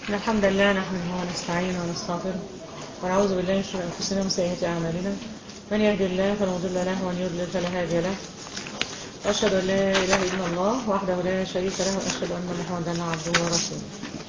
إن الحمد لله نحمده ونستعينه ونستغفره ونعوذ بالله من شرور أنفسنا ومن سيئات أعمالنا من يهدي الله فلا مضل له ومن يضلل فلا هادي له وأشهد أن لا إله إلا الله وحده لا شريك له وأشهد أن محمدا عبده ورسوله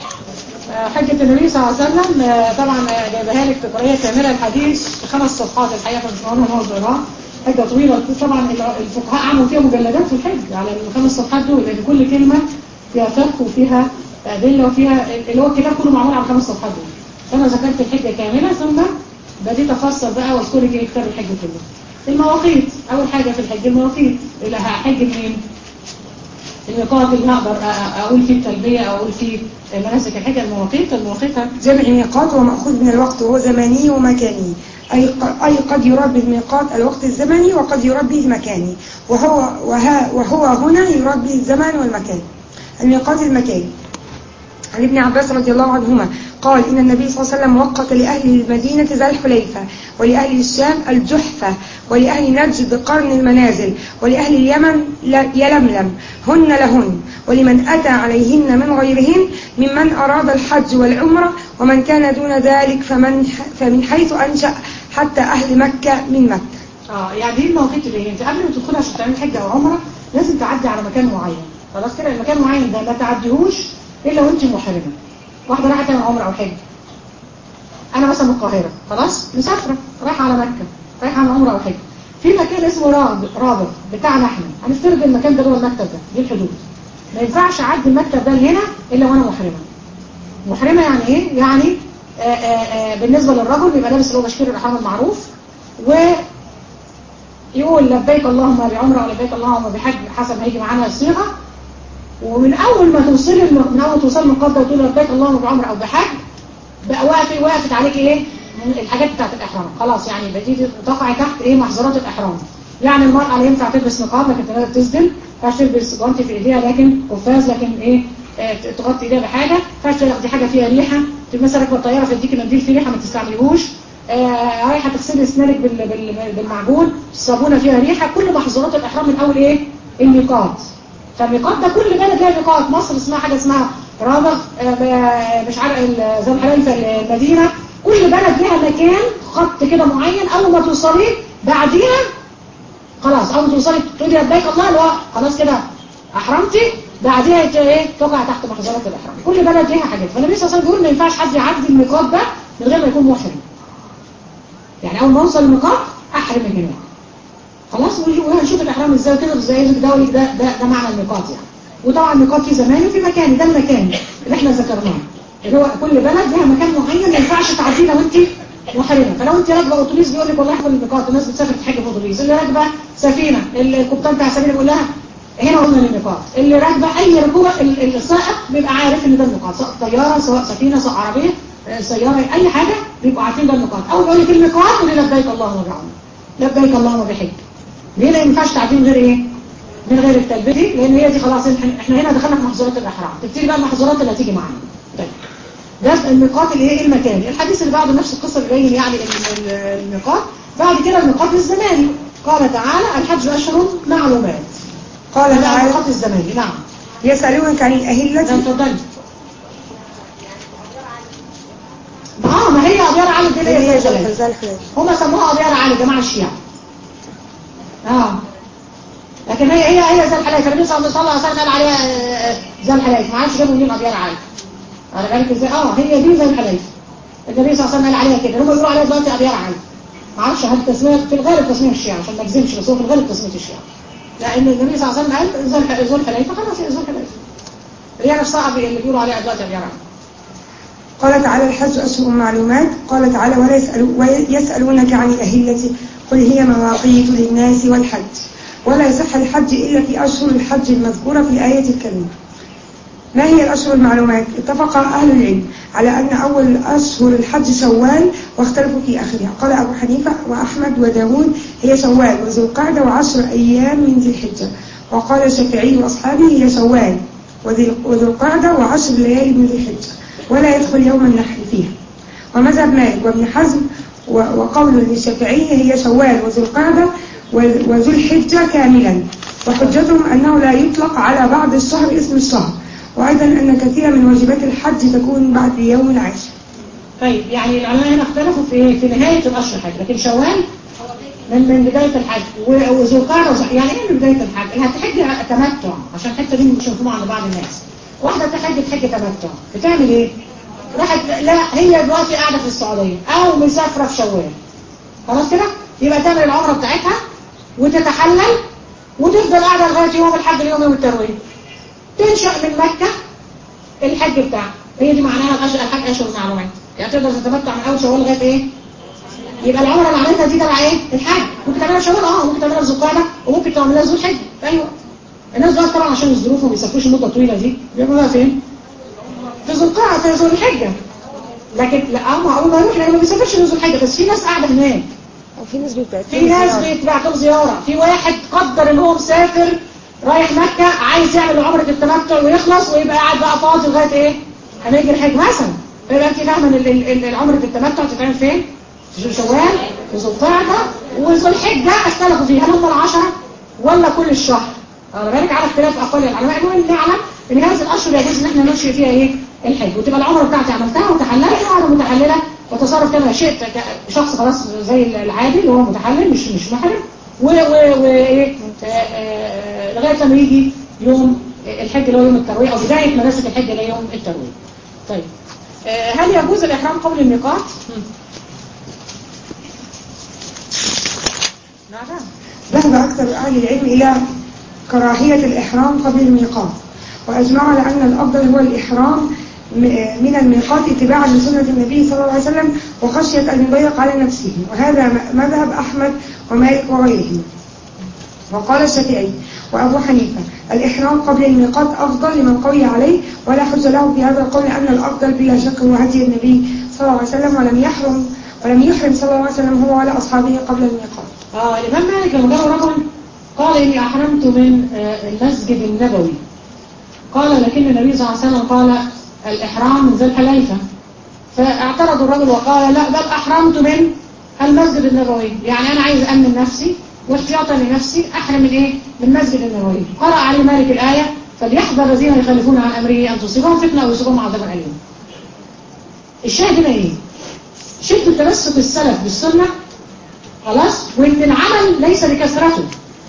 حجة النبي صلى الله عليه وسلم آه، طبعا آه، جايبها لك في قراءة كاملة الحديث خمس صفحات الحقيقة فمش مهم موضوعها حجة طويلة طبعا الفقهاء عملوا فيها مجلدات في الحج على الخمس صفحات دول لأن كل كلمة فيها فقه وفيها أدلة وفيها اللي هو الكتاب كله معمول على الخمس صفحات دول فأنا ذكرت الحجة كاملة ثم بديت أفسر بقى واذكر لك إيه كتاب الحج كله المواقيت أول حاجة في الحج المواقيت اللي هحج منين؟ الميقات اللي هقدر أ- أ- أقول فيه التلبية أو أقول فيه مناسك الحج المواقيت المواقيت جمع ميقات ومأخوذ من الوقت وهو زماني ومكاني أي ق- أي قد يراد بالميقات الوقت الزمني وقد يراد به المكاني وهو وها وهو هنا يراد به الزمان والمكان الميقات المكاني عن ابن عباس رضي الله عنهما قال إن النبي صلى الله عليه وسلم وقت لأهل المدينة ذا الحليفة ولأهل الشام الجحفة ولأهل نجد قرن المنازل ولأهل اليمن ل- يلملم هن لهن ولمن أتى عليهن من غيرهن ممن أراد الحج والعمرة ومن كان دون ذلك فمن, فمن حيث أنشأ حتى أهل مكة من مكة اه يعني دي المواقيت اللي هي انت قبل ما تدخلي عشان تعملي حجه او عمره لازم تعدي على مكان معين خلاص كده المكان المعين ده ما تعديهوش الا وانت محرمه واحده رايحه تعمل عمره او حج انا مثلا من القاهره خلاص مسافره رايحه على مكه رايحه على عمره او حج في مكان اسمه رابط رابط بتاعنا احنا هنفترض المكان ده هو المكتب ده دي الحدود ما ينفعش اعدي المكتب ده لهنا الا وانا محرمه محرمه يعني ايه يعني آآ آآ بالنسبه للرجل بيبقى لابس اللي هو بشكير الاحرام المعروف و يقول لبيك اللهم بعمرة ولبيك اللهم بحج حسب ما هيجي معانا الصيغة ومن أول ما توصلي الم- من أول ما توصلي المقدة وتقول لبيك اللهم بعمرة أو بحج بقى وقفت وقفت عليك إيه الحاجات بتاعت الإحرام خلاص يعني بديتي تقعي تحت إيه محظورات الإحرام يعني المرأة لا ينفع تلبس نقاب لكن تقدر تسدل ما ينفعش تلبس جوانتي في إيديها لكن قفاز لكن إيه آه، تغطي إيديها بحاجة ما ينفعش تاخدي حاجة فيها ريحة تبقى مثلا راكبة الطيارة فيديكي منديل فيه ريحة ما تستعمليهوش آه، رايحه تغسلي اسنانك بال- بال- بالمعجون الصابونه فيها ريحه كل محظورات الاحرام من اول ايه الميقات فالميقات ده كل بلد لها ميقات مصر اسمها حاجه اسمها رابغ آه، ب- مش عارف ال- زي الحليفه المدينه كل بلد لها مكان خط كده معين اول ما توصلي بعديها خلاص اول ما توصلي تقولي لبيك الله اللي هو خلاص كده احرمتي بعديها ت- ايه تقع تحت محظورات الاحرام كل بلد ليها حاجات فالنبي صلى الله عليه وسلم بيقول ما ينفعش حد يعدي الميقات ده من غير ما يكون محرم يعني اول ما اوصل الميقات احرم من هناك خلاص ونشوف- وهنشوف الاحرام ازاي وكده ازاي يزك ده وليك ده ده, ده معنى الميقات يعني وطبعا الميقات في زمان وفي مكان ده المكان اللي احنا ذكرناه اللي هو كل بلد لها مكان معين ما ينفعش تعديه لو انت محرمه فلو انت راكبه اتوبيس بيقول لك والله احفظ الميقات الناس بتسافر تحج في اتوبيس اللي راكبه سفينه الكابتن بتاع السفينه بيقول لها هنا قلنا الميقات اللي راكبه اي ركوبه ال- ال- السائق بيبقى عارف ان ده الميقات سواء طياره سواء سفينه سواء عربيه آه، سياره اي حاجه بيبقوا عارفين ده الميقات اول ما يقول لك الميقات يقول لي لبيك اللهم بعمر لبيك اللهم بحج ليه لا ينفعش تعديه من غير ايه من غير التلبيه دي لان هي دي خلاص احنا احنا هنا دخلنا في محظورات الاحرام تبتدي بقى المحظورات اللي هتيجي معانا طيب ده الميقات اللي ايه المكان الحديث اللي بعده نفس القصه اللي بين يعني ال- ال- الميقات بعد كده الميقات الزماني قال تعالى الحج اشهر معلومات قال هذا تعالى الميقات الزماني نعم يسألونك عن ده الأهلة اتفضلي اه ما هي ابيار علي دي اللي هي هي زلزال. ذا الحليفة هم سموها ابيار علي جماعه الشيعة اه لكن هي هي هي زي الحلايف النبي صلى الله عليه وسلم قال عليها آه، زي الحلايف ما عادش جابوا منين ابيار علي على بالك ازاي اه هي دي زي الحلايف النبي صلى الله عليه وسلم قال عليها كده هم بيقولوا عليها دلوقتي ابيار علي ما اعرفش هل تسميه في الغالب تسميه الشيعة عشان ما اكذبش بس هو في الغالب تسميه الشيعة لان النبي صلى الله عليه وسلم قال ذو الح- ذو الحليفه خلاص هي ذو الحليفه هي نفسها اللي بيقولوا عليها دلوقتي ابيار علي قال تعالى الحج أشهر معلومات قال تعالى ولا يسأل ويسألونك عن الأهلة قل هي مواقيت للناس والحج ولا يصح الحج إلا في أشهر الحج المذكورة في الآية الكريمة ما هي الأشهر المعلومات؟ اتفق أهل العلم على أن أول أشهر الحج شوال واختلفوا في آخرها قال أبو حنيفة وأحمد وداود هي شوال وذو القعدة وعشر أيام من ذي الحجة وقال الشافعي وأصحابه هي شوال وذي- وذو القعدة وعشر ليالي من ذي الحجة ولا يدخل يوم النحر فيها ومذهب مالك وابن حزم و- وقول للشافعي هي شوال وذو القعدة و- وذو الحجة كاملا وحجتهم أنه لا يطلق على بعض الشهر اسم الشهر وأيضا أن كثيرا من واجبات الحج تكون بعد يوم العاشر طيب يعني العلماء هنا اختلفوا في ايه في نهاية الأشهر الحج لكن شوال من من بداية الحج و- وذو القعدة وذو- يعني ايه من بداية الحج اللي هتحج تمتع عشان الحتة دي مش مفهومة عند بعض الناس واحدة تحج تحج تمتع بتعمل ايه راحت لا هي دلوقتي قاعدة في السعودية او مسافرة في شوال خلاص كده يبقى تعمل العمرة بتاعتها وتتحلل وتفضل قاعدة لغاية يوم الحج اليوم يوم التروية تنشأ من مكة الحج بتاعها هي دي معناها الأشهر الحج أشهر معلومات يعني تقدر تتمتع من أول شوال لغاية إيه يبقى العمرة اللي عملتها دي تبع إيه الحج ممكن تعملها في شوال اه ممكن تعملها في ذو القعدة وممكن تعملها في ذو الحج أيوه الناس دول طبعا عشان الظروف ما بيسافروش المدة الطويلة دي بيعملوها فين؟ في ذو القعدة في ذو الحجة لكن لا اه ما اول ما يروح لانه ما بيسافرش في ذو الحجة بس في ناس قاعدة هناك أو في ناس بتبعت في ناس بيتبعت لهم زيارة في واحد قدر ان هو مسافر رايح مكة عايز يعمل عمرة التمتع ويخلص ويبقى قاعد بقى فاضي لغاية ايه اما يجي الحج مثلا فيبقى انت فاهمه ان ال- ال- ال- عمرة التمتع تتعمل فين في شوال في ذو القعدة وذو الحجة اختلفوا فيها هل هم العشرة ولا كل الشهر على بالك على اختلاف اقوال العلماء المهم نعلم ان هذه الاشهر يجوز ان احنا نمشي فيها ايه الحج وتبقى العمره بتاعتي عملتها وتحللت وانا متحلله وتصرف كما شئت ك- شخص خلاص زي العادي اللي هو متحلل مش مش محرم و و وايه آه، آه، لغايه لما يجي يوم الحج اللي هو يوم الترويه او بدايه مناسك الحج اللي هي يوم الترويه طيب آه، هل يجوز الاحرام قبل الميقات؟ نعم ذهب أكثر أهل العلم إلى كراهية الإحرام قبل الميقات وأجمعوا على أن الأفضل هو الإحرام م- من الميقات اتباعا لسنة النبي صلى الله عليه وسلم وخشية أن يضيق على نفسه وهذا م- مذهب أحمد ومالك وغيرهم وقال الشافعي وأبو حنيفة الإحرام قبل الميقات أفضل لمن قوي عليه ولا حج له في هذا القول أن الأفضل بلا شك هو هدي النبي صلى الله عليه وسلم ولم يحرم ولم يحرم صلى الله عليه وسلم هو ولا أصحابه قبل الميقات اه الإمام مالك لما جاء رجل قال إني أحرمت من آه، المسجد النبوي قال لكن النبي صلى الله عليه وسلم قال الإحرام من ذي الحليفة فاعترض الرجل وقال لا بل أحرمت من المسجد النبوي يعني أنا عايز أمن نفسي واحتياطا لنفسي أحرم من إيه؟ من المسجد النبوي قرأ عليه مالك الآية فليحذر الذين يخالفون عن أمره أن تصيبهم فتنة أو يصيبهم عذاب أليم الشاهد هنا إيه؟ شدة تمسك السلف بالسنة خلاص وان العمل ليس بكثرته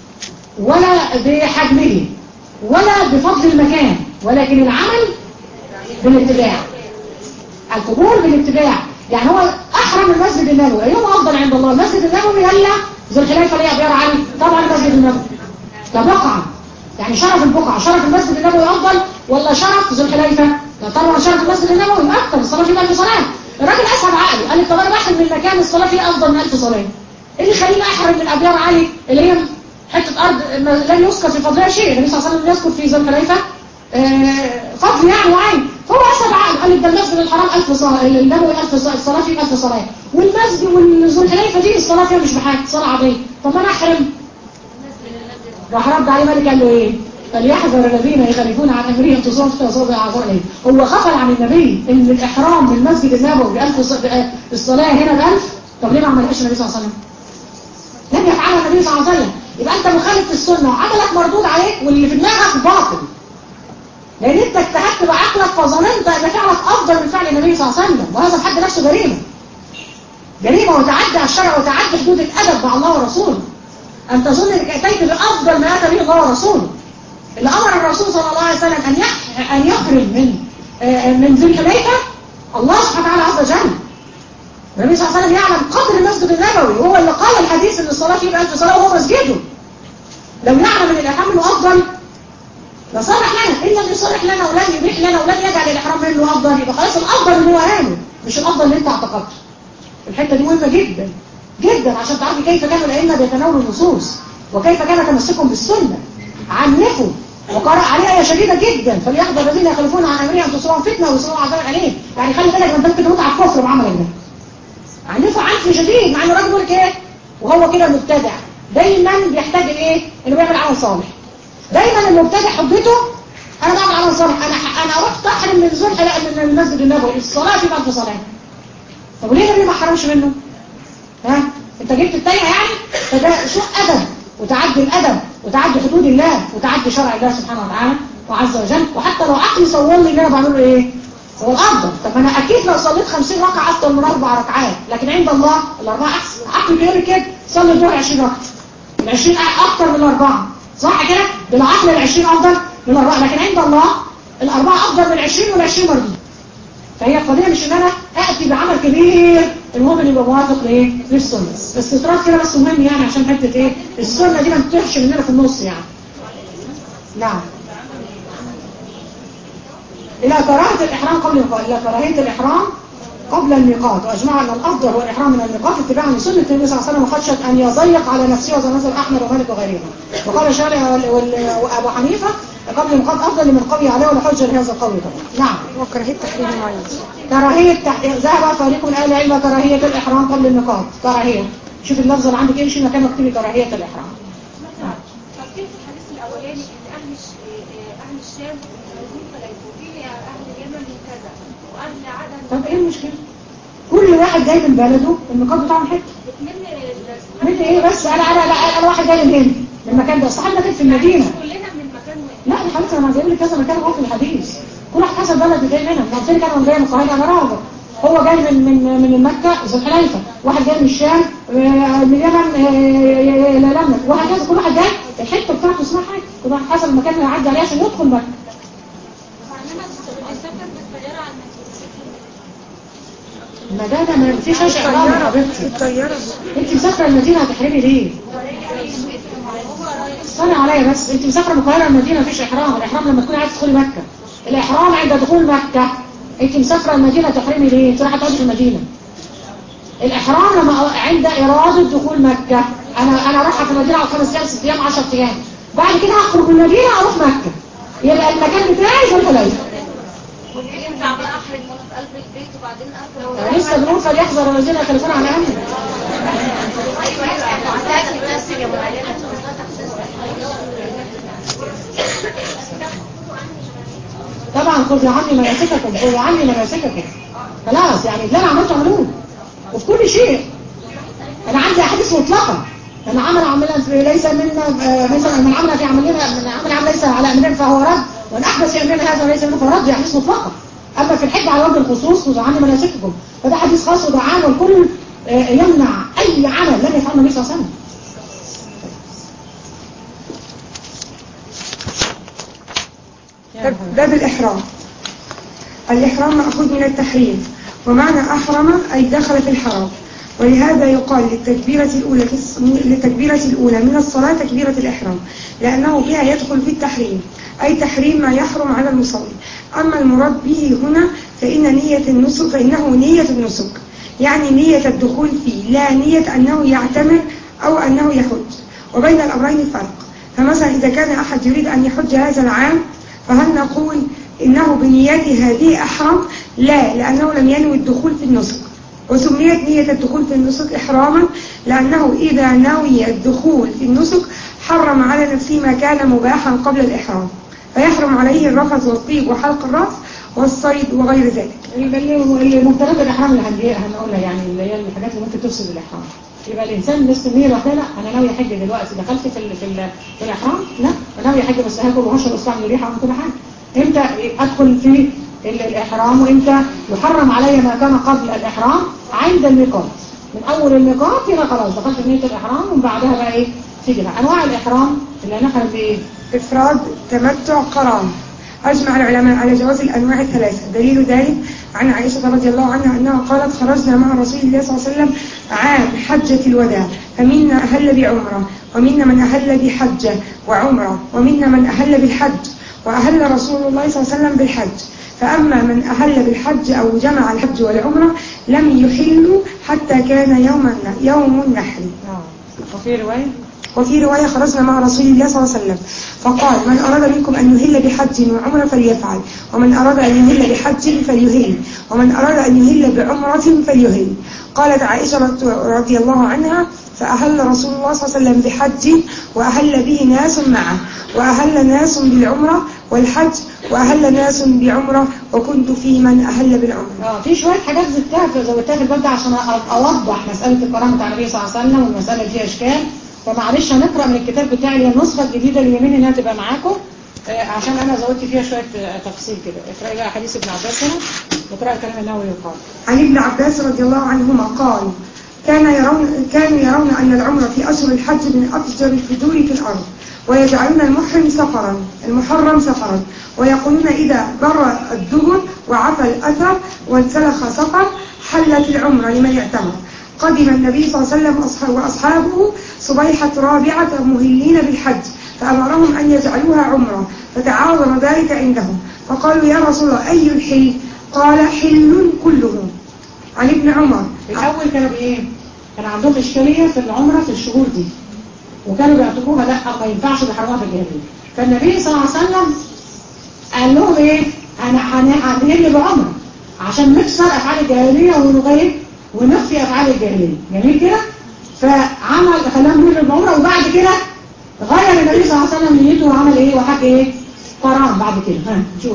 ولا بحجمه ولا بفضل المكان ولكن العمل بالاتباع القبول بالاتباع يعني هو احرم المسجد النبوي ايهما افضل عند الله المسجد النبوي ولا ذو الخلافه ليه ابيار علي طبعا المسجد النبوي كبقعه يعني شرف البقعه شرف المسجد النبوي افضل ولا شرف ذو الخلافه لا طبعا شرف المسجد النبوي اكثر الصلاه فيه 1000 صلاه الراجل اسهب عقله قال لي طب انا بحرم من مكان الصلاه فيه افضل من 1000 صلاه ايه اللي يخليني احرم من ابيار علي اللي هي حته ارض ما لم يذكر في فضلها شيء النبي صلى الله عليه وسلم يذكر في ذو الخليفه آه، فضل يعني معين فهو اسهب عقله قال لي ده المسجد الحرام 1000 صلاه النبوي 1000 صلاه الصلاه فيه 1000 صلاه والمسجد وذو الخليفه دي الصلاه فيها مش بحاجه صلاه عاديه طب ما انا احرم راح رد عليه مالك قال له ايه فليحذر الذين يخالفون عن امره ان تصاب فتنه وصاب اعذار عليه هو غفل عن النبي ان الاحرام من المسجد النبوي بألف ص- بأ- الصلاه هنا بألف طب ليه ما عملهاش النبي صلى الله عليه وسلم لم يفعلها النبي صلى الله عليه وسلم يبقى انت مخالف السنه وعملك مردود عليك واللي في دماغك باطل لان انت اجتهدت بعقلك فظننت ان فعلك افضل من فعل النبي صلى الله عليه وسلم وهذا في حد نفسه جريمه جريمه وتعدي على الشرع وتعدي حدود الادب مع الله ورسوله أن تظن أنك أتيت بأفضل ما أتى به الله ورسوله اللي أمر الرسول صلى الله عليه وسلم أن يح- أن يخرج من آه، من ذي الحليفة الله سبحانه وتعالى عز وجل النبي صلى الله عليه وسلم يعلم قدر المسجد النبوي وهو اللي قال الحديث ان الصلاة فيه بألف صلاة وهو مسجده لو يعلم ان الإحرام منه أفضل لصالح لنا إن لم يصالح لنا ولن يبيح لنا ولن يجعل الإحرام منه أفضل يبقى خلاص الأفضل اللي هو قاله مش الأفضل اللي أنت اعتقدته الحتة دي مهمة جدا جدا عشان تعرفي كيف كانوا الأئمة بيتناولوا النصوص وكيف كان تمسكهم بالسنة عنفوا وقرأ عليه آية شديدة جدا فليحذر الذين يخالفون عن أمره أن تصيبهم فتنة ويصيبهم عذاب عليم يعني خلي بالك من ممكن تموت على الكفر بعمل ده عنفوا عنف شديد مع إن الراجل بيقول لك إيه وهو كده مبتدع دايما بيحتاج إيه إنه بيعمل عمل صالح دايما المبتدع حجته أنا بعمل عمل صالح أنا أنا رحت أحرم من زول لا من المسجد النبوي الصلاة في بعض صلاة طب وليه النبي ما حرمش منه؟ ها انت جبت التانية يعني فده سوء ادب وتعدي الادب وتعدي حدود الله وتعدي شرع الله سبحانه وتعالى عز وجل وحتى لو عقلي صور لي اللي انا بعمله ايه هو الافضل طب انا اكيد لو صليت 50 ركعه افضل من اربع ركعات لكن عند الله الاربعه احسن عقلي بيقول لي كده صلي الظهر 20 ركعه ال 20 اكتر من الاربعه صح كده بالعقل ال 20 افضل من الاربعه لكن عند الله الاربعه افضل من ال 20 وال 20 مردود فهي القضيه مش ان انا اتي بعمل كبير المهم ان يبقى موافق لايه للسنه بس استطراد كده بس مهم يعني عشان حته ايه السنه دي ما تطيحش مننا في النص يعني نعم إلى كراهة الإحرام قبل الميقات إلى كراهية الإحرام قبل الميقات وأجمع أن الأفضل هو الإحرام من الميقات اتباعا لسنة النبي صلى الله عليه وسلم وخشية أن يضيق على نفسه وزي نزل أحمد ومالك وغيرهم وقال الشافعي وال- وال- وأبو حنيفة قبل الميقات أفضل لمن قوي عليه ولا حجة لهذا القول طبعا نعم وكراهية تحريم المعين كراهية تحريم ذهب فريق من أهل العلم كراهية الإحرام قبل الميقات كراهية شوف اللفظ اللي عندك امشي مكان مكتوب كراهية الإحرام نعم. فكيف الحديث الأولاني إن أهل الش- أهل الشام موجودين فليسوا فيه أهل اليمن كذا وأهل عدن طب إيه المشكلة؟ كل واحد جاي من بلده الميقات بتاعه من حته بتمن من ايه بس انا انا لا انا واحد جاي من هنا من المكان ده صح كده في المدينه كلنا من مكان واحد لا يا حبيبتي انا جايب لك كذا مكان اهو في الحديث كل واحد حسب بلد جاي منها ما قلت لك انا جاي من القاهره انا راغب هو جاي من من من مكه ذو الحليفه واحد جاي من الشام آه، من اليمن آه، الى لبنان وهكذا كل واحد جاي الحته بتاعته اسمها حاجه كل واحد حسب المكان اللي هيعدي عليه عشان يدخل مكه وعندنا السفر بالطيارة على ما ده ده ما فيش اي احرام يا حبيبتي الطيارة انت مسافره المدينه هتحرمي ليه؟ استنى عليا بس انت مسافره من القاهره المدينه مفيش احرام الاحرام لما تكوني عايزه تدخلي مكه الاحرام عند دخول مكه انت مسافره المدينه تحرمي ليه انت رايحه تقعدي في المدينه الاحرام لما عند اراده دخول مكه انا انا رايحه في المدينه على خمس ايام ست ايام 10 ايام بعد كده هخرج من المدينه اروح مكه يبقى المكان بتاعي في الحليفه ممكن ينفع بقى أحرم وأنا في قلب البيت وبعدين أرجع أنا لسه بنقول فليحذر الذين يخالفون عن امره أيوه أيوه معتاد بس يا معلمة طبعا خذوا عني مناسككم خذوا عني مناسككم خلاص يعني اللي انا عملته عملوه وفي كل شيء انا عندي احاديث مطلقه من عمل عملا في ليس منا آه، مثلا من عمل في عملنا من عمل عمل ليس على امرنا فهو رد ومن احدث في امرنا هذا وليس منه فهو رد دي احاديث مطلقه اما في الحج على وجه الخصوص خذوا عني مناسككم فده حديث خاص وده عام والكل آه، يمنع اي عمل لم يفعله النبي صلى الله عليه وسلم باب- باب الإحرام الإحرام مأخوذ من التحريم ومعنى أحرم أي دخل في الحرام ولهذا يقال للتكبيرة الأولى في الص- للتكبيرة الأولى من الصلاة تكبيرة الإحرام لأنه بها يدخل في التحريم أي تحريم ما يحرم على المصلي أما المراد به هنا فإن نية النسك فإنه نية النسك يعني نية الدخول فيه لا نية أنه يعتمر أو أنه يحج وبين الأمرين فرق فمثلا إذا كان أحد يريد أن يحج هذا العام فهل نقول إنه بنيته هذه أحرم؟ لا لأنه لم ينوي الدخول في النسك وسميت نية الدخول في النسك إحراما لأنه إذا نوي الدخول في النسك حرم على نفسه ما كان مباحا قبل الإحرام فيحرم عليه الرفث والطيب وحلق الرأس والصيد وغير ذلك اللي اللي مبتلات الاحرام اللي هنجي- هنقولها يعني اللي هي الحاجات اللي ممكن تفسد الاحرام يبقى الانسان لسه النيه لوحدها لا انا ناوي احج دلوقتي دخلت في ال في, ال في الاحرام لا انا ناوي احج بس هاكل وهشرب واستعمل ريحه وكل حاجه امتى ادخل في ال- الاحرام وامتى يحرم علي ما كان قبل الاحرام عند الميقات من اول الميقات هنا خلاص دخلت في نيه الاحرام ومن بعدها بقى ايه تيجي بقى انواع الاحرام اللي هنحرم بايه إفراد تمتع قران أجمع العلماء على جواز الأنواع الثلاثة دليل ذلك عن عائشة رضي الله عنها أنها قالت خرجنا مع رسول الله صلى الله عليه وسلم عام حجة الوداع فمنا أهل بعمرة ومنا من أهل بحجة وعمرة ومنا من أهل بالحج وأهل رسول الله صلى الله عليه وسلم بالحج فأما من أهل بالحج أو جمع الحج والعمرة لم يحلوا حتى كان يوم الن- يوم النحر اه وفي روايه وفي رواية خرجنا مع رسول الله صلى الله عليه وسلم فقال من أراد منكم أن يهل بحج وعمرة فليفعل ومن أراد أن يهل بحج فليهل ومن أراد أن يهل بعمرة فليهل قالت عائشة رض- رضي الله عنها فأهل رسول الله صلى الله عليه وسلم بحج وأهل به ناس معه وأهل ناس بالعمرة والحج وأهل ناس بعمرة وكنت في من أهل بالعمرة اه في شويه حاجات زدتها في زودتها في الباب ده عشان أ- اوضح مساله الكرامه بتاع النبي صلى الله عليه وسلم والمساله دي اشكال فمعلش هنقرا من الكتاب بتاعي اللي هي النسخه الجديده اللي يمين انها تبقى معاكم آه، عشان انا زودت فيها شويه آه، تفصيل كده اقراي بقى حديث ابن عباس هنا واقراي كلام النووي يقال عن ابن عباس رضي الله عنهما قال كان يرون كانوا يرون أن العمرة في أشهر الحج من أفجر الفجور في الأرض ويجعلون المحرم سفرا المحرم سفرا ويقولون إذا بر الدبر وعفى الأثر وانسلخ سفر حلت العمرة لمن اعتمر قدم النبي صلى الله عليه وسلم أصح- وأصحابه صبيحة رابعة مهلين بالحج فأمرهم أن يجعلوها عمرة فتعاظم ذلك عندهم فقالوا يا رسول الله أي الحل قال حل كله عن ابن عمر الاول كانوا بايه كان عندهم اشكاليه في العمره في الشهور دي وكانوا بيعتبروها لا ما ينفعش بيحرموها في الجاهليه فالنبي صلى الله عليه وسلم قال لهم ايه انا هن- هنقلب عمره عشان نكسر افعال الجاهليه ونغير ونخفي افعال الجاهليه جميل كده فعمل خلاهم يقلب عمره وبعد كده غير النبي صلى الله عليه وسلم نيته وعمل ايه وحج ايه قران بعد كده ها نشوف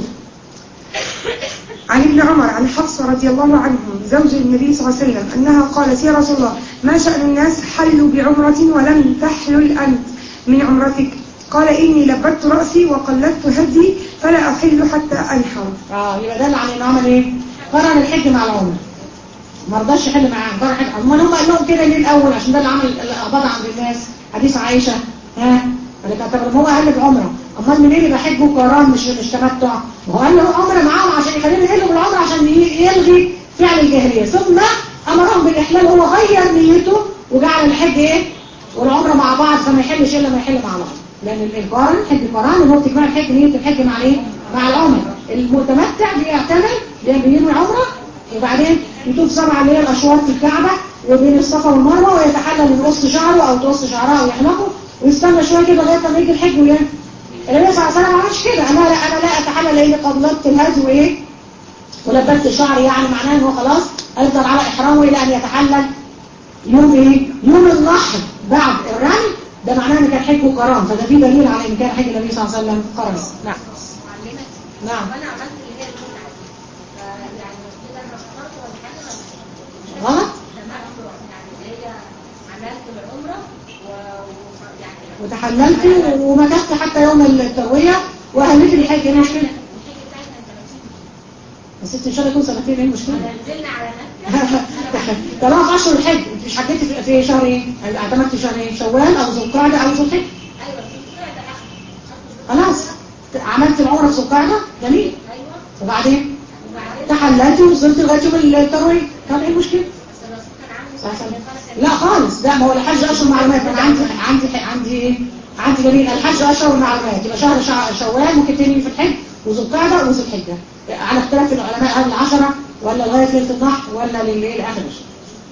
عن ابن عمر عن حفصة رضي الله عنه زوج النبي صلى الله عليه وسلم أنها قالت يا رسول الله ما شأن الناس حلوا بعمرة ولم تحلل أنت من عمرتك قال إني لبت رأسي وقلدت هدي فلا أحل حتى أنحر اه يبقى ده معنى انه عمل ايه قرن الحج مع العمره ما رضاش يحل معاهم قرن الحج امال هم قال لهم كده ليه الاول عشان ده اللي عمل الاخبار عند الناس حديث عائشه ها قال لك طب هو قال بعمره امال منين يبقى حج وقران مش مش تمتع وهو قال له عمره معاهم عشان يخليهم يحلوا بالعمره عشان ي- يلغي فعل الجاهليه ثم امرهم بالاحلال هو غير نيته وجعل الحج ايه والعمره مع بعض فما يحلش الا ما يحل مع بعض لان القران حج القران اللي هو تجمع الحج نيه الحج مع ايه مع العمره المتمتع بيعتمد بينوي عمره وبعدين يطوف سبعة اللي هي الأشواط في الكعبة وبين الصفا والمروة ويتحلل من قص شعره أو تقص شعرها ويحلقه ويستنى شوية كده لغاية ما يجي الحج وياه النبي صلى الله عليه وسلم ما عملش كده أنا لا أنا لا أتحلل لأني قد لبت الهدي وإيه ولبت شعري يعني معناه إن هو خلاص هيفضل على إحرامه إلى أن يتحلل يوم إيه؟ يوم النحر بعد الرمي ده معناه إن كان حجه قران فده فيه دليل على إن كان حج النبي صلى الله عليه وسلم قران نعم معلمة نعم وانا عملت اللي هي المتعة دي فيعني كده انا شكرت ولا حاجة ولا غلط تمام يعني اللي هي عملت العمرة ويعني وتحللت ومكثت حتى يوم التروية وأهلت الحج ايه المشكلة؟ الحاجة بتاعتنا انت بس انت ان شاء الله يكون سنتين ايه المشكلة؟ نزلنا على مكة طالما في اشهر الحج انت مش حجيتي في- في شهر ايه؟ اعتمدت في شهر ايه؟ شوال او ذو القعدة او ذو الحج ايوه في طلعت اخر خلاص عملت العمرة في ذو القعدة جميل ايوه وبعدين وبعدين تحللت ووصلت لغاية يوم التروية طب ايه المشكلة؟ بس الرسول كان عامل صح صح. سنة لا خالص ده ما هو الحج اشهر معلومات انا عندي عندي عندي ايه عندي دليل الحج اشهر معلومات يبقى شهر شع- شوال ممكن تنوي في الحج وذو القعده وذو الحجه على اختلاف العلماء هل العشره ولا لغايه ليله النحر ولا لليل اخر الشهر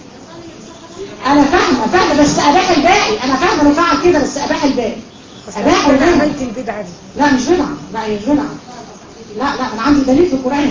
انا فاهمه فاهمه بس اباح الباقي انا فاهمه انا فعل كده بس اباح الباقي اباح الباقي بيت البدعة دي لا مش بدعه لا هي مش بدعه لا لا انا عندي دليل في القران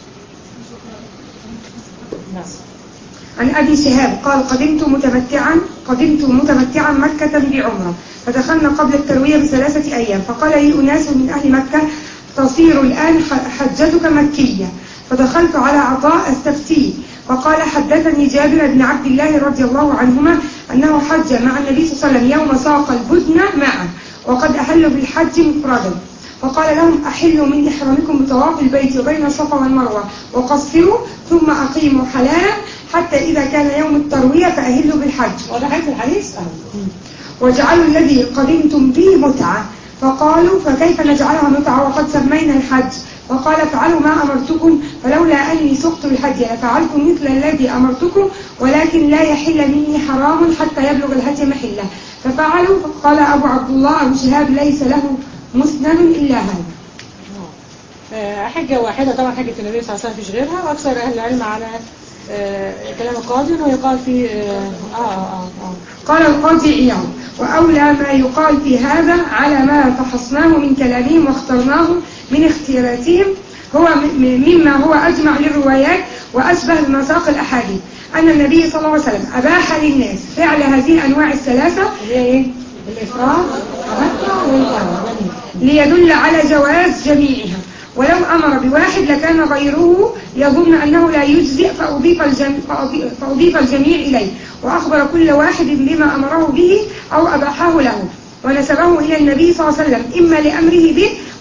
بس عن أبي شهاب قال قدمت متمتعا قدمت متمتعا مكة بعمرة فدخلنا قبل التروية بثلاثة أيام فقال لي أناس من أهل مكة تصير الآن ح- حجتك مكية فدخلت على عطاء استفتيه فقال حدثني جابر بن عبد الله رضي الله عنهما أنه حج مع النبي صلى الله عليه وسلم يوم ساق البدن معه وقد أحلوا بالحج مفردا فقال لهم أحلوا من إحرامكم بطواف البيت وبين الصفا والمروة وقصروا ثم أقيموا حلالا حتى إذا كان يوم التروية فأهلوا بالحج وده حديث الحديث اهو واجعلوا الذي قدمتم به متعة فقالوا فكيف نجعلها متعة وقد سمينا الحج فقال افعلوا ما أمرتكم فلولا أني سقت الهدي لفعلتم مثل الذي أمرتكم ولكن لا يحل مني حرام حتى يبلغ الهدي محله ففعلوا فقال أبو عبد الله أبو شهاب ليس له مسند إلا هذا آه، حجة واحدة طبعا حجة النبي صلى الله عليه وسلم فيش غيرها وأكثر أهل العلم على آه، كلام القاضي إنه يقال في آه آه آه, آه. قال القاضي عياض وأولى ما يقال في هذا على ما فحصناه من كلامهم واخترناه من اختياراتهم هو م- م- مما هو أجمع للروايات وأشبه بمساق الأحاديث أن النبي صلى الله عليه وسلم أباح للناس فعل هذه الأنواع الثلاثة اللي هي إيه؟ الإفراد التمتع والقرار جميل. ليدل على جواز جميعها ولو أمر بواحد لكان غيره يظن أنه لا يجزئ فأضيف, الجم... فأضيف- فأضيف الجميع إليه وأخبر كل واحد بما أمره به أو أباحه له ونسبه إلى النبي صلى الله عليه وسلم إما لأمره به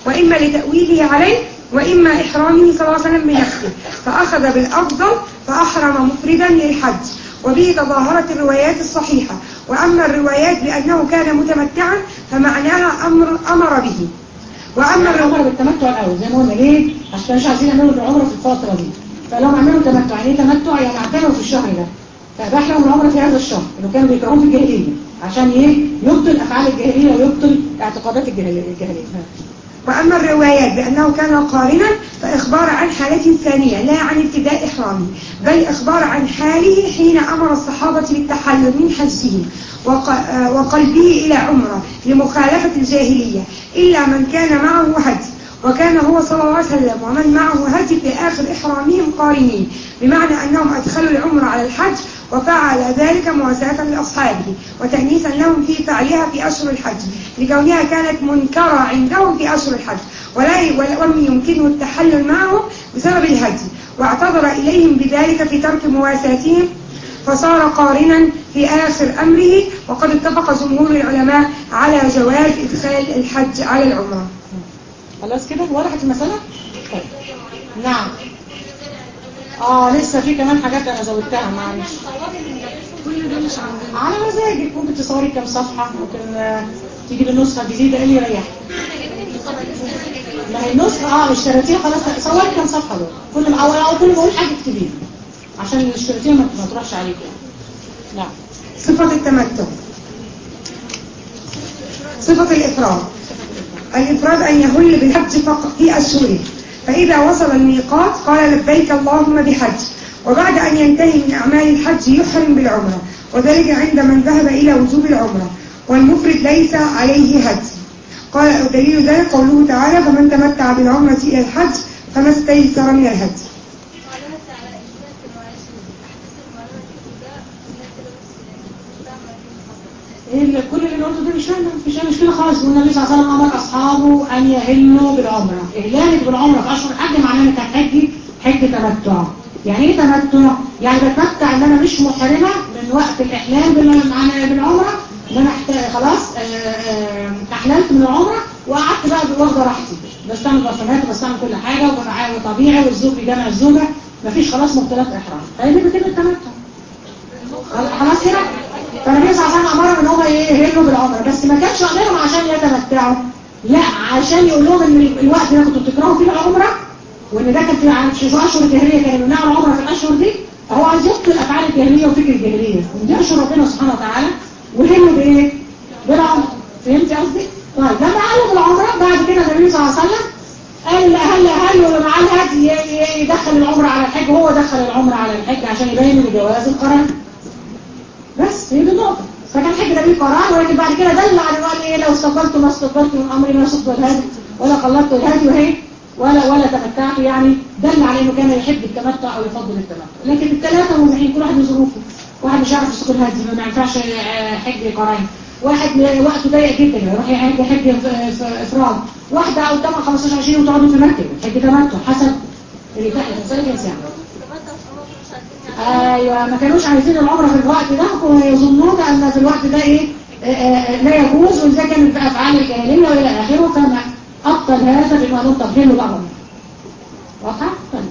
وإما لتأويله عليه وإما إحرامه صلى الله عليه وسلم بنفسه فأخذ بالأفضل فأحرم مفردا للحج وبه تظاهرت الروايات الصحيحة وأما الروايات بأنه كان متمتعا فمعناها أمر أمر به وأما أما الروايات العمرة بالتمتع الأول زي ما قلنا ليه؟ عشان مش عايزين يعملوا العمرة في الفترة دي فلو عملوا تمتع يعني ايه تمتع يعني اعتمروا في الشهر ده فبحرم العمرة في هذا الشهر اللي كانوا بيكرهوه في الجاهلية عشان ايه؟ يبطل أفعال الجاهلية ويبطل اعتقادات الجاهلية الجاهلية وأما الروايات بأنه كان قارنا فإخبار عن حالته الثانية لا عن ابتداء إحرامه بل إخبار عن حاله حين أمر الصحابة بالتحلل من حجهم وق- آه، وقلبه إلى عمرة لمخالفة الجاهلية إلا من كان معه هدي وكان هو صلى الله عليه وسلم ومن معه هدي في آخر إحرامهم قارنين بمعنى أنهم أدخلوا العمر على الحج وفعل ذلك مواساة لأصحابه وتأنيسا لهم في فعلها في أشهر الحج لكونها كانت منكرة عندهم في أشهر الحج ولا ولم يمكنه التحلل معهم بسبب الهدي واعتذر إليهم بذلك في ترك مواساتهم فصار قارنا في آخر أمره وقد اتفق جمهور العلماء على جواز إدخال الحج على العمرة خلاص كده وضحت المسألة؟ طيب. نعم اه لسه في كمان حاجات انا زودتها معلش كل ده مش عندنا على مزاجك ممكن تصوري كام صفحة ممكن آه، تجيب النسخة الجديدة ايه اللي يريحك ما هي النسخة اه اشتريتيها خلاص صوري كام صفحة دول كل ما اول او كل ما اقول حاجة اكتبيها عشان اللي اشتريتيها ما ما تروحش عليك يعني نعم صفة التمتع صفة الإفراد الإفراد أن يهل بالحج فقط في أشهره فإذا وصل الميقات قال لبيك اللهم بحج وبعد أن ينتهي من أعمال الحج يحرم بالعمرة وذلك عند من ذهب إلى وجوب العمرة والمفرد ليس عليه هدي قال دليل ذلك قوله تعالى فمن تمتع بالعمرة إلى الحج فما استيسر من الهدي معلومات على إثبات المعاش أحدث المعلومات ده ايه اللي- كل اللي قلته ده مش فاهم مش مش كده خالص والنبي صلى الله عليه وسلم امر اصحابه ان يهلوا بالعمره اهلالك بالعمره في اشهر الحج معناه انك هتحجي حج تمتع يعني ايه تمتع يعني بتمتع ان انا مش محرمه من وقت الاحلال بال- مع- بالعمره ان انا احت- خلاص آه، آه، احللت من العمره وقعدت بقى واخده راحتي بستعمل برفانات وبستعمل كل حاجه وببقى طبيعي والزوج بيجمع الزوجه مفيش خلاص مختلف احرام فهي دي كده التمتع خلاص كده فالنبي صلى الله عليه وسلم امرهم ان هم يهلوا بالعمره بس ما كانش امرهم عشان يتمتعوا لا عشان يقول لهم ان الوقت ده كنتوا بتكرهوا فيه العمره وان ده كان في عن- في اشهر الجاهليه كانوا بيمنعوا العمره في الاشهر دي فهو عايز يبطل افعال الجاهليه وفكر الجاهليه ودي اشهر ربنا سبحانه وتعالى وهلوا بايه؟ بالعمره فهمتي قصدي؟ طيب لما قالوا بالعمره بعد كده النبي صلى الله عليه وسلم قال اللي اهل اهل واللي معاه الهدي ي- ي- يدخل العمره على الحج وهو دخل العمره على الحج عشان يبين ان جواز القران بس هي دي النقطة فكان حج نبي قرآن ولكن بعد كده دل على وقال ايه لو استقبلت ما استقبلت من امري ما سقط الهدي ولا قلدت الهدي وهي ولا ولا تمتعت يعني دل على انه كان يحب التمتع او يفضل التمتع لكن الثلاثة موضحين كل واحد له ظروفه واحد مش عارف يسوق الهدي ما ينفعش آه، حج قرآن واحد م- وقته ضيق جدا يروح يحج حج ف- ف- افراد واحدة او 8 15 20 وتقعدوا في مركب حج تمتع حسب اللي تحت مسألة جنسية ايوه ما كانوش عايزين العمره في الوقت ده كانوا يظنون ان في الوقت ده ايه آه، آه، لا يجوز وده كان في افعال الجاهليه والى اخره فما ابطل هذا بما قالوا تبطيل الامر واضحه طيب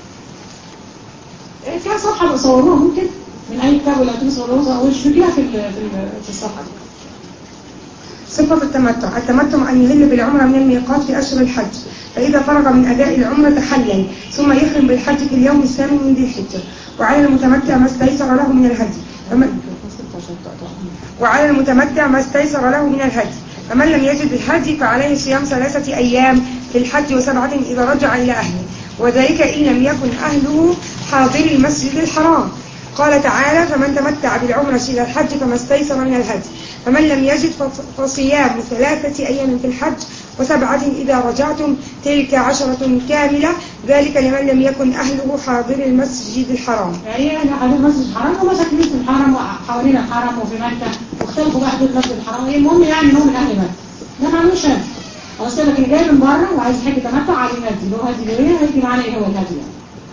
آه، فيها صفحه بيصوروها ممكن من اي كتاب ولا تصوروها واشتركيها في ال- في ال- في الصفحه دي صفة التمتع التمتع أن يهل بالعمرة من الميقات في أشهر الحج فإذا فرغ من أداء العمرة تحلل ثم يحرم بالحج في اليوم الثامن من ذي الحجة وعلى المتمتع ما استيسر له من الهدي فمن وعلى المتمتع ما استيسر له من الهدي فمن لم يجد الهدي فعليه صيام ثلاثة أيام في الحج وسبعة إذا رجع إلى أهله وذلك إن لم يكن أهله حاضر المسجد الحرام قال تعالى فمن تمتع بالعمرة إلى الحج فما استيسر من الهدي فمن لم يجد فص- فصيام ثلاثة أيام في الحج وسبعة إذا رجعتم تلك عشرة كاملة ذلك لمن لم يكن أهله حاضر المسجد الحرام يعني احنا حدود المسجد الحرام وما ساكنين في الحرم وحوالين الحرم وفي مكة واختلفوا بقى حدود المسجد الحرام ايه المهم يعني ان هو من اهل مكة ده ما عملوش هذا خلاص كده لكن جاي من بره وعايز يحج تمتع عليه الهدي اللي هو هدي جويه هيجي معانا ايه هو الهدي يعني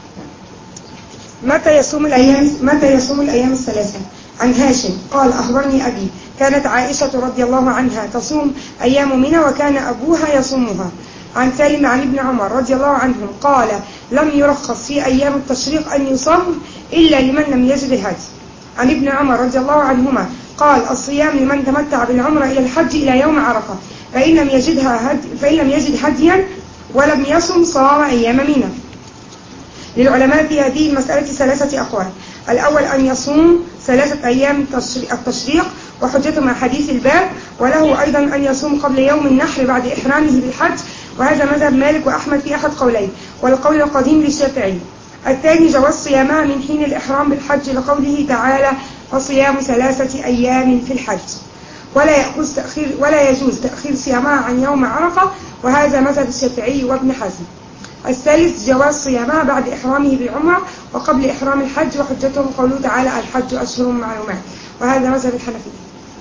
متى يصوم الأيام متى يصوم الأيام الثلاثة عن هاشم قال أخبرني أبي كانت عائشة رضي الله عنها تصوم أيام منى وكان أبوها يصومها عن سالم عن ابن عمر رضي الله عنهم قال لم يرخص في أيام التشريق أن يصام إلا لمن لم يجد الهدي عن ابن عمر رضي الله عنهما قال الصيام لمن تمتع بالعمرة إلى الحج إلى يوم عرفة فإن لم يجدها هدي فإن لم يجد هديا ولم يصم صام أيام منى للعلماء في هذه المسألة ثلاثة أقوال الأول أن يصوم ثلاثة أيام التشري- التشريق وحجته مع حديث الباب وله أيضا أن يصوم قبل يوم النحر بعد إحرامه بالحج وهذا مذهب مالك وأحمد في أحد قولين والقول القديم للشافعي الثاني جواز صيامها من حين الإحرام بالحج لقوله تعالى فصيام ثلاثة أيام في الحج ولا يأخذ تأخير ولا يجوز تأخير صيامها عن يوم عرفة وهذا مذهب الشافعي وابن حزم الثالث جواز صيامها بعد إحرامه بالعمرة وقبل إحرام الحج وحجتهم قوله تعالى الحج أشهر معلومات وهذا مذهب الحنفية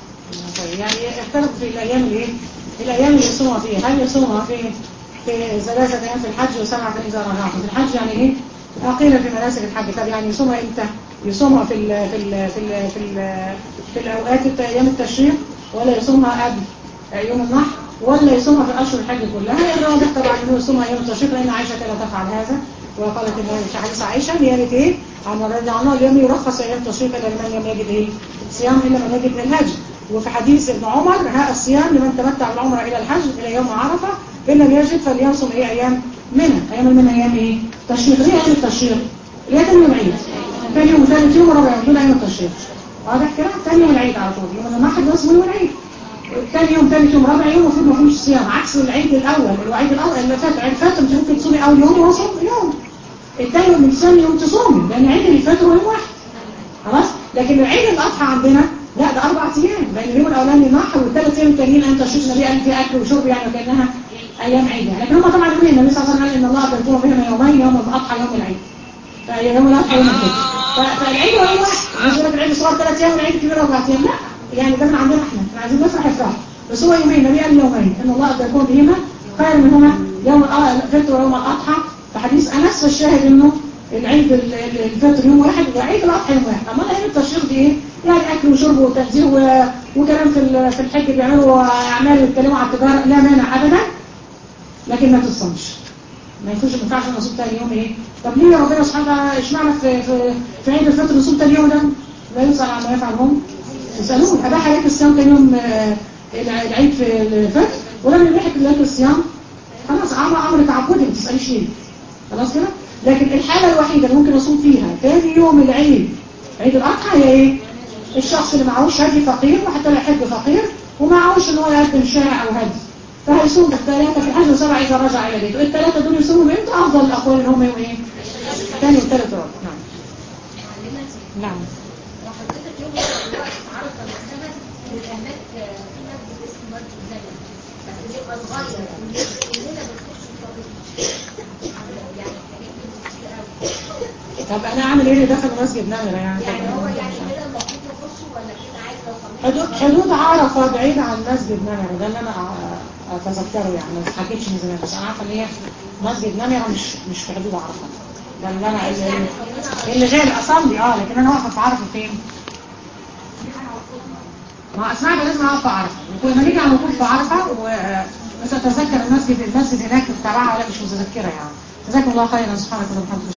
طيب يعني اختلفوا في الايام الايه الايام اللي يصومها فيها هل يصومها في في ثلاثة ايام في الحج وسبعة اذا رجعتم في الحج يعني ايه قيل في مناسك الحج طب يعني يصومها امتى يصومها في ال في ال في ال في ال في الاوقات بتاع ايام التشريق ولا يصومها قبل يوم النحر ولا يصومها في اشهر الحج كلها الراجح طبعا انه يصومها يوم التشريق لان عائشه كانت تفعل هذا وقالت ان في حديث عائشه اللي قالت ايه عن رضي عنها اليوم يرخص ايام التشريق الا لمن لم يجد ايه صيام الا من يجد من الهج وفي حديث ابن عمر ها الصيام لمن تمتع بالعمره الى الحج الى يوم عرفه فان لم يجد فليصم ايه ايام منى ايام المنى ايام ايه تشريق ليه ايام التشريق اللي هي تاني يوم العيد تاني يوم ثالث يوم ورابع يوم دول ايام التشريق واضح كده تاني يوم العيد على طول يوم النحر ده اسمه يوم العيد تاني يوم ثالث يوم رابع يوم المفروض ما فيهوش صيام عكس العيد الاول العيد الاول اللي فات عيد فات انت ممكن تصومي اول يوم وصوم يوم التاني يوم ثاني يوم تصومي لان عيد اللي فات هو يوم واحد خلاص لكن العيد الاضحى عندنا لا ده اربع ايام لان اليوم الاولاني نحر والثلاث ايام التانيين انت شوف النبي قال فيها اكل وشرب يعني وكانها ايام عيد يعني لكن هم طبعا يومين النبي صلى الله عليه وسلم قال ان الله بيكون بينهم يومين يوم الاضحى يوم العيد فيوم الاضحى يوم الفطر ف- فالعيد هو يوم واحد الناس يقول لك العيد صار ثلاث ايام والعيد كبير اربع ايام لا يعني ده من عندنا احنا احنا عايزين نفرح افراح بس هو يومين النبي قال يومين ان الله قد يكون بهما خير منهما يوم الأ- الفطر ويوم الاضحى فحديث انس فالشاهد انه العيد ال- ال- الفطر يوم واحد وعيد الاضحى يوم واحد اما ايام التشريق دي ايه يعني اكل وشرب وتنزيه و- وكلام في ال- في الحج بيعملوا اعمال يتكلموا عن التجاره لا مانع ابدا لكن ما تصومش ما ينفعش ما ينفعش نصوم تاني يوم ايه طب ليه يا ربنا سبحانه وتعالى اشمعنى في في في عيد الفطر نصوم تاني يوم ده لا يسأل عما يفعل هم يسألون أباح عليك الصيام تاني يوم آه، الع- العيد في الفطر ولم يبيحك لك الصيام خلاص امر امر تعبدي ما تساليش ليه خلاص كده لكن الحاله الوحيده اللي ممكن اصوم فيها تاني يوم العيد عيد الاضحى هي ايه الشخص اللي معهوش هدي فقير وحتى لا يحب فقير ومعهوش ان هو يقدم شارع او هدي فهيصوم الثلاثه في الحج وسبعه اذا رجع الى بيته الثلاثه دول يصوموا امتى افضل الاقوال ان هم يوم ايه ثاني وثالث ورابع نعم نعم وحضرتك يوم الوقت عرفة مثلا بيبقى هناك في مسجد اسمه مسجد زمن بس بيبقى صغير كلنا بنخش الطريق يعني حاجات كتير قوي طب انا اعمل ايه اللي دخل مسجد نمره يعني يعني هو يعني كده المفروض نخش ولا كده عايز لو صليت حدود حدود عرفة بعيد عن مسجد نمرة ده اللي انا أ- اتذكره يعني ما حكيتش من زمان بس انا عارفه ان هي مسجد نمرة مش مش في حدود عرفة ده اللي انا اللي, اللي غير اصلي اه لكن انا واقفه في عرفة فين؟ ما اسمعها لازم اقف في عرفة وكل ما نيجي على الوقوف في عرفة ومش اتذكر المسجد المسجد هناك تبعها ولا مش متذكرة يعني جزاكم الله خيرا سبحانك اللهم وبحمدك